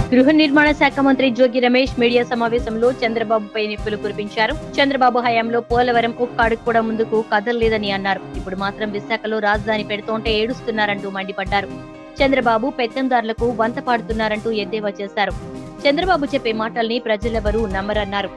గృహ నిర్మాణ శాఖ మంత్రి జోగి రమేష్ మీడియా సమావేశంలో చంద్రబాబుపై నిప్పులు కురిపించారు చంద్రబాబు హయాంలో పోలవరం ఒక్క అడుగు కూడా ముందుకు కదలలేదని అన్నారు ఇప్పుడు మాత్రం విశాఖలో రాజధాని పెడుతోంటే ఏడుస్తున్నారంటూ మండిపడ్డారు చంద్రబాబు పెత్తందారులకు వంత పాడుతున్నారంటూ ఎద్దేవా చేశారు చంద్రబాబు చెప్పే మాటల్ని ప్రజలెవరూ నమ్మరన్నారు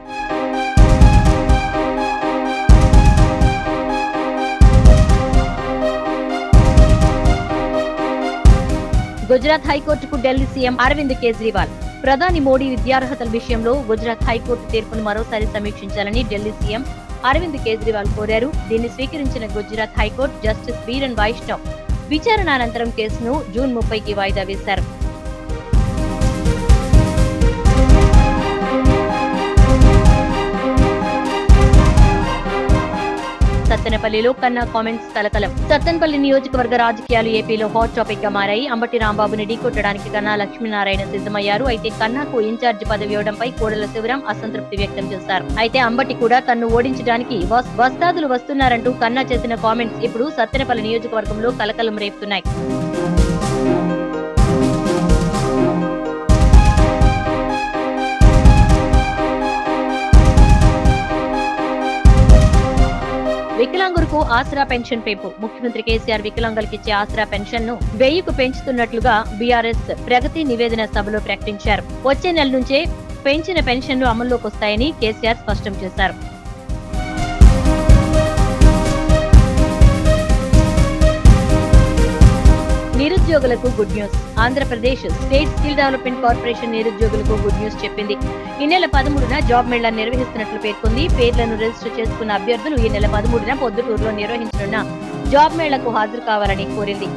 గుజరాత్ హైకోర్టుకు ఢిల్లీ సీఎం అరవింద్ కేజ్రీవాల్ ప్రధాని మోడీ విద్యార్హతల విషయంలో గుజరాత్ హైకోర్టు తీర్పును మరోసారి సమీక్షించాలని ఢిల్లీ సీఎం అరవింద్ కేజ్రీవాల్ కోరారు దీన్ని స్వీకరించిన గుజరాత్ హైకోర్టు జస్టిస్ బీరన్ వైష్ణవ్ విచారణ అనంతరం కేసును జూన్ ముప్పైకి వాయిదా వేశారు సత్తెనపల్లిలో కన్నా కామెంట్స్ కలకలం సత్తెనపల్లి నియోజకవర్గ రాజకీయాలు ఏపీలో హాట్ టాపిక్ గా మారాయి అంబటి రాంబాబుని ఢీకొట్టడానికి కన్నా లక్ష్మీనారాయణ సిద్ధమయ్యారు అయితే కన్నాకు ఇన్ఛార్జి పదవి ఇవ్వడంపై కోడల శివరాం అసంతృప్తి వ్యక్తం చేశారు అయితే అంబటి కూడా తన్ను ఓడించడానికి వస్- వస్తాదులు వస్తున్నారంటూ కన్నా చేసిన కామెంట్స్ ఇప్పుడు సత్తెనపల్లి నియోజకవర్గంలో కలకలం రేపుతున్నాయి వికలాంగులకు ఆసరా పెన్షన్ పెంపు ముఖ్యమంత్రి కేసీఆర్ వికలాంగులకు ఇచ్చే ఆసరా పెన్షన్ ను వెయ్యికు పెంచుతున్నట్లుగా బీఆర్ఎస్ ప్రగతి నివేదన సభలో ప్రకటించారు వచ్చే నెల నుంచే పెంచిన పెన్షన్లు అమల్లోకి వస్తాయని కేసీఆర్ స్పష్టం చేశారు నిరుద్యోగులకు good news Andhra Pradesh state skill development corporation నిరుద్యోగులకు గుడ్ న్యూస్ చెప్పింది ఈ నెల పదమూడున జాబ్ మేళా నిర్వహిస్తున్నట్లు పేర్కొంది పేర్లను రిజిస్టర్ చేసుకున్న అభ్యర్థులు ఈ నెల పదమూడున పొద్దుటూరులో నిర్వహించనున్న జాబ్ మేళాకు హాజరు కావాలని కోరింది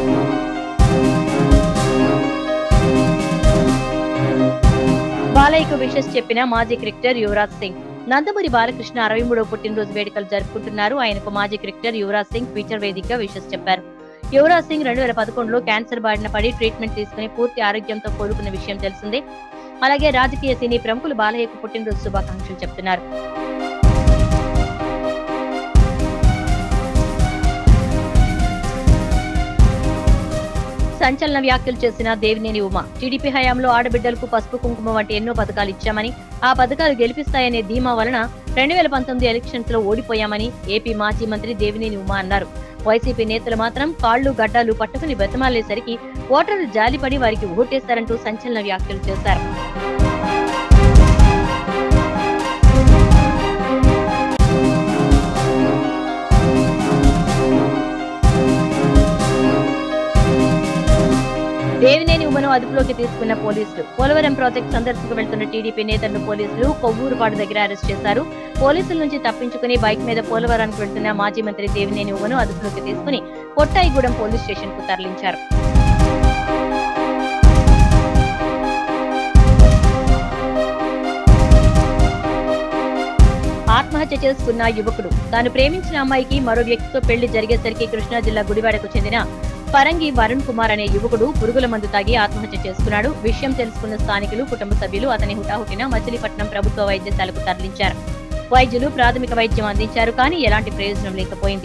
బాలయ్యకు విషెస్ చెప్పిన మాజీ క్రికెటర్ యువరాజ్ సింగ్ నందమూరి బాలకృష్ణ అరవై మూడవ పుట్టినరోజు వేడుకలు జరుపుకుంటున్నారు ఆయనకు మాజీ క్రికెటర్ యువరాజ్ సింగ్ ట్విట్టర్ వేదికగా విషెస్ చెప్పారు యువరాజ్ సింగ్ రెండు వేల పదకొండులో క్యాన్సర్ బారిన పడి ట్రీట్మెంట్ తీసుకుని పూర్తి ఆరోగ్యంతో కోలుకున్న విషయం తెలిసిందే అలాగే రాజకీయ సినీ ప్రముఖులు బాలయ్యకు పుట్టినరోజు శుభాకాంక్షలు చెప్తున్నారు సంచలన వ్యాఖ్యలు చేసిన దేవినేని ఉమ టీడీపీ హయాంలో ఆడబిడ్డలకు పసుపు కుంకుమ వంటి ఎన్నో పథకాలు ఇచ్చామని ఆ పథకాలు గెలిపిస్తాయనే ధీమా వలన రెండు వేల పంతొమ్మిది ఎలక్షన్స్ లో ఓడిపోయామని ఏపీ మాజీ మంత్రి దేవినేని ఉమ అన్నారు వైసీపీ నేతలు మాత్రం కాళ్లు గడ్డాలు పట్టుకుని బతిమాలేసరికి ఓటర్లు జాలిపడి వారికి ఓటేశారంటూ సంచలన వ్యాఖ్యలు చేశారు దేవినేని ఉమను అదుపులోకి తీసుకున్న పోలీసులు పోలవరం ప్రాజెక్టు సందర్శనకు వెళ్తున్న టీడీపీ నేతలను పోలీసులు కొవ్వూరుపాడు దగ్గర అరెస్ట్ చేశారు పోలీసుల నుంచి తప్పించుకుని బైక్ మీద పోలవరానికి వెళ్తున్న మాజీ మంత్రి దేవినేని ఉమను అదుపులోకి తీసుకుని కొట్టాయిగూడెం పోలీస్ స్టేషన్ కు తరలించారు ఆత్మహత్య చేసుకున్న యువకుడు తాను ప్రేమించిన అమ్మాయికి మరో వ్యక్తితో పెళ్లి జరిగేసరికి కృష్ణా జిల్లా గుడివాడకు చెందిన పరంగి వరుణ్ కుమార్ అనే యువకుడు పురుగుల మందు తాగి ఆత్మహత్య చేసుకున్నాడు విషయం తెలుసుకున్న స్థానికులు కుటుంబ సభ్యులు అతని హుటాహుటిన మచిలీపట్నం ప్రభుత్వ వైద్యశాలకు తరలించారు వైద్యులు ప్రాథమిక వైద్యం అందించారు కానీ ఎలాంటి ప్రయోజనం లేకపోయింది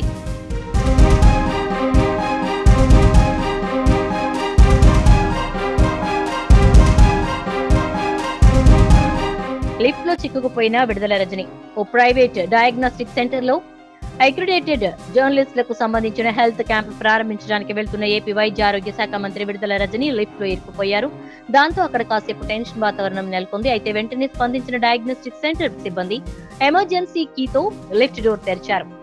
లిఫ్ట్ లో చిక్కుకుపోయిన విడుదల రజని ఓ ప్రైవేట్ డయాగ్నోస్టిక్ సెంటర్ లో అక్రిడేటెడ్ జర్నలిస్టులకు సంబంధించిన హెల్త్ క్యాంప్ ప్రారంభించడానికి వెళ్తున్న ఏపీ వైద్య ఆరోగ్య శాఖ మంత్రి విడుదల రజని లిఫ్ట్ లో ఇరుక్కుపోయారు దాంతో అక్కడ కాసేపు టెన్షన్ వాతావరణం నెలకొంది అయితే వెంటనే స్పందించిన డయాగ్నోస్టిక్ సెంటర్ సిబ్బంది ఎమర్జెన్సీ కీతో లిఫ్ట్ డోర్ తెరిచారు